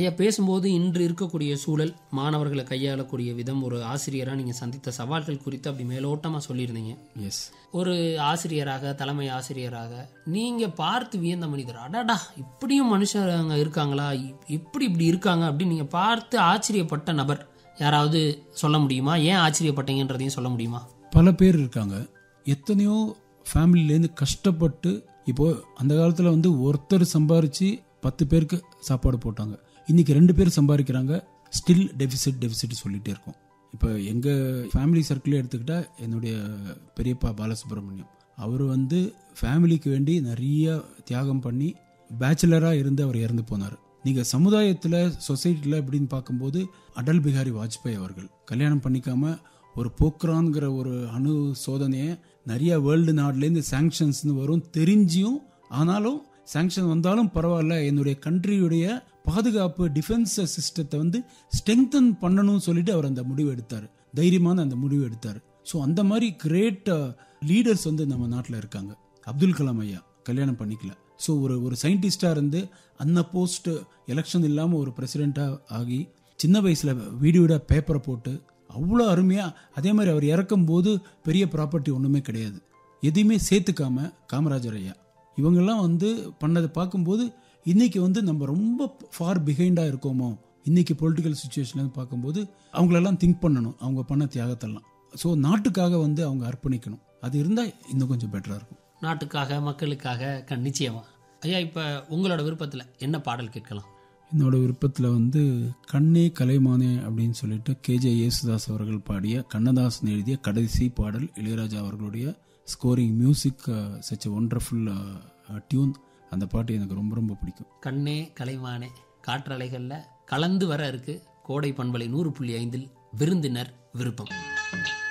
ஐயா பேசும்போது இன்று இருக்கக்கூடிய சூழல் மாணவர்களை கையாளக்கூடிய விதம் ஒரு ஆசிரியராக நீங்கள் சந்தித்த சவால்கள் குறித்து அப்படி மேலோட்டமாக சொல்லியிருந்தீங்க எஸ் ஒரு ஆசிரியராக தலைமை ஆசிரியராக நீங்கள் பார்த்து வியந்த மனிதர் அடடா இப்படியும் மனுஷங்க இருக்காங்களா இ- எப்படி இப்படி இருக்காங்க அப்படின்னு நீங்கள் பார்த்து ஆச்சரியப்பட்ட நபர் யாராவது சொல்ல முடியுமா ஏன் ஆச்சரியப்பட்டீங்கன்றதையும் சொல்ல முடியுமா பல பேர் இருக்காங்க எத்தனையோ ஃபேமிலிலேருந்து கஷ்டப்பட்டு இப்போ அந்த காலத்தில் வந்து ஒருத்தர் சம்பாரிச்சு பத்து பேருக்கு சாப்பாடு போட்டாங்க இன்னைக்கு ரெண்டு பேர் சம்பாதிக்கிறாங்க ஸ்டில் டெபிசிட் டெபிசிட் சொல்லிட்டே இருக்கோம் இப்போ எங்கள் ஃபேமிலி சர்க்கிளே எடுத்துக்கிட்டா என்னுடைய பெரியப்பா பாலசுப்ரமணியம் அவர் வந்து ஃபேமிலிக்கு வேண்டி நிறைய தியாகம் பண்ணி பேச்சுலராக இருந்து அவர் இறந்து போனார் நீங்கள் சமுதாயத்தில் சொசைட்டியில் எப்படின்னு பார்க்கும்போது அடல் பிகாரி வாஜ்பாய் அவர்கள் கல்யாணம் பண்ணிக்காம ஒரு போக்ரான்ங்கிற ஒரு அணு சோதனையை நிறைய வேர்ல்டு நாடுலேருந்து சாங்ஷன்ஸ்னு வரும் தெரிஞ்சியும் ஆனாலும் சாங்ஷன் வந்தாலும் பரவாயில்ல என்னுடைய கண்ட்ரியுடைய பாதுகாப்பு டிஃபென்ஸ் சிஸ்டத்தை வந்து ஸ்ட்ரெங்தன் பண்ணணும்னு சொல்லிட்டு அவர் அந்த முடிவு எடுத்தார் தைரியமான அந்த முடிவு எடுத்தார் ஸோ அந்த மாதிரி கிரேட் லீடர்ஸ் வந்து நம்ம நாட்டில் இருக்காங்க அப்துல் கலாம் ஐயா கல்யாணம் பண்ணிக்கல ஸோ ஒரு ஒரு சயின்டிஸ்டாக இருந்து அந்த போஸ்ட் எலெக்ஷன் இல்லாமல் ஒரு பிரசிடெண்ட்டாக ஆகி சின்ன வயசில் வீடியோட பேப்பரை போட்டு அவ்வளோ அருமையாக அதே மாதிரி அவர் இறக்கும் போது பெரிய ப்ராப்பர்ட்டி ஒன்றுமே கிடையாது எதையுமே சேர்த்துக்காம காமராஜர் ஐயா இவங்கெல்லாம் வந்து பண்ணதை பார்க்கும்போது இன்னைக்கு வந்து நம்ம ரொம்ப ஃபார் பிஹைண்டாக இருக்கோமோ இன்னைக்கு பொலிட்டிக்கல் சுச்சுவேஷன்லேருந்து பார்க்கும்போது அவங்களெல்லாம் திங்க் பண்ணணும் அவங்க பண்ண தியாகத்தெல்லாம் ஸோ நாட்டுக்காக வந்து அவங்க அர்ப்பணிக்கணும் அது இருந்தால் இன்னும் கொஞ்சம் பெட்டராக இருக்கும் நாட்டுக்காக மக்களுக்காக கண் நிச்சயமா ஐயா இப்போ உங்களோட விருப்பத்தில் என்ன பாடல் கேட்கலாம் என்னோட விருப்பத்தில் வந்து கண்ணே கலைமானே அப்படின்னு சொல்லிட்டு கேஜே யேசுதாஸ் அவர்கள் பாடிய கண்ணதாசன் எழுதிய கடைசி பாடல் இளையராஜா அவர்களுடைய scoring music such wonderful tune அந்த பாட்டு எனக்கு ரொம்ப ரொம்ப பிடிக்கும் கண்ணே கலைமானே காற்றலைகளில் கலந்து வர இருக்கு கோடை பண்பலை நூறு புள்ளி ஐந்தில் விருந்தினர் விருப்பம்